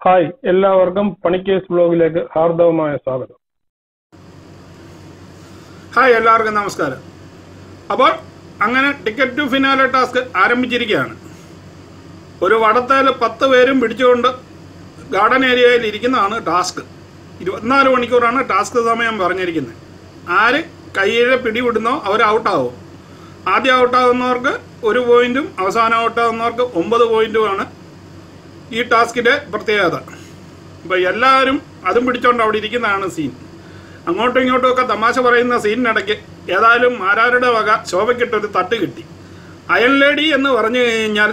hi എല്ലാവർക്കും പണിക്കേസ് ബ്ലോഗിലേക്ക് ഹാർദവമായ സ്വാഗതം hi എല്ലാവർക്കും നമസ്കാരം അപ്പോൾ അങ്ങനെ ടിക്കറ്റ് ടു ഫിനാലെ ടാസ്ക് ആരംഭിച്ചിരിക്കുകയാണ് ഒരു വടത്തേൽ പത്ത് പേരും പിടിച്ചുകൊണ്ട് ഗാർഡൻ ഏരിയയിൽ ഇരിക്കുന്നതാണ് ടാസ്ക് ഇരുപത്തിനാല് മണിക്കൂറാണ് ടാസ്ക് സമയം പറഞ്ഞിരിക്കുന്നത് ആര് കയ്യിലെ പിടിവിടുന്നോ അവർ ഔട്ടാവും ആദ്യം ഔട്ടാവുന്നവർക്ക് ഒരു പോയിന്റും അവസാനം ഔട്ടാവുന്നവർക്ക് ഒമ്പത് പോയിന്റുമാണ് ഈ ടാസ്കിന്റെ പ്രത്യേകത അപ്പോൾ എല്ലാവരും അതും പിടിച്ചോണ്ട് അവിടെ ഇരിക്കുന്നതാണ് സീൻ അങ്ങോട്ടും ഇങ്ങോട്ടും ഒക്കെ തമാശ പറയുന്ന സീനിനിടയ്ക്ക് ഏതായാലും മാരാരുടെ വക ശോഭയ്ക്കിട്ടൊരു തട്ട് കിട്ടി അയൺ ലേഡി എന്ന് പറഞ്ഞു കഴിഞ്ഞാൽ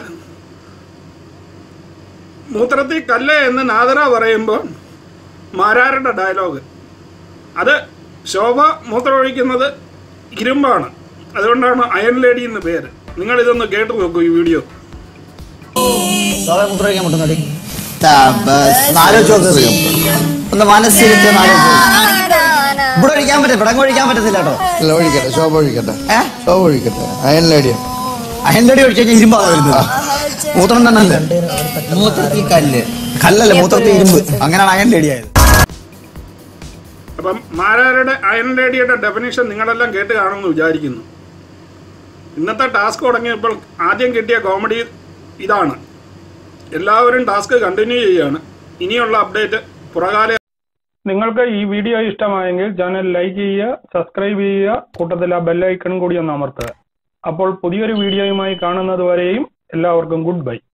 മൂത്രത്തിൽ കല്ല് എന്ന് നാദറ പറയുമ്പോൾ മാരാരുടെ ഡയലോഗ് അത് ശോഭ മൂത്രമൊഴിക്കുന്നത് ഇരുമ്പാണ് അതുകൊണ്ടാണ് അയൺ ലേഡി എന്ന് പേര് നിങ്ങൾ ഇതൊന്ന് കേട്ടു നോക്കൂ ഈ വീഡിയോ സാറേ മുദ്രയ്ക്കാൻ പറ്റുന്നടി ആലോചിച്ച് നോക്ക് ഒന്ന് മനസ്സിലിട്ട് ഇവിടെ ഒഴിക്കാൻ പറ്റും ഇവിടെ അങ്ങ് ഒഴിക്കാൻ പറ്റത്തില്ല കേട്ടോ ഇല്ല ഒഴിക്കട്ടെ ശോഭ ഒഴിക്കട്ടെ ഏ ശോഭ ഒഴിക്കട്ടെ അയൺ ലേഡിയ അയൻലടി ഒഴിച്ചു കഴിഞ്ഞാൽ ഇരുമ്പാ വരുന്നത് മൂത്രം തന്നെ അല്ലേ മൂത്രത്തിൽ കല്ല് കല്ലല്ലേ മൂത്രത്തിൽ ഇരുമ്പ് അങ്ങനെയാണ് അയൻ ലേഡി ആയത് അപ്പം മാരാരുടെ അയൺ ലേഡിയുടെ ഡെഫിനേഷൻ നിങ്ങളെല്ലാം കേട്ട് കാണുമെന്ന് വിചാരിക്കുന്നു ഇന്നത്തെ ടാസ്ക് തുടങ്ങിയപ്പോൾ ആദ്യം കിട്ടിയ കോമഡി ഇതാണ് എല്ലാവരും ടാസ്ക് കണ്ടിന്യൂ ചെയ്യുകയാണ് ഇനിയുള്ള അപ്ഡേറ്റ് പുറകാല നിങ്ങൾക്ക് ഈ വീഡിയോ ഇഷ്ടമായെങ്കിൽ ചാനൽ ലൈക്ക് ചെയ്യുക സബ്സ്ക്രൈബ് ചെയ്യുക കൂട്ടത്തിൽ ആ ബെല്ലൈക്കൺ കൂടി ഒന്ന് അമർത്തുക അപ്പോൾ പുതിയൊരു വീഡിയോയുമായി കാണുന്നത് വരെയും എല്ലാവർക്കും ഗുഡ് ബൈ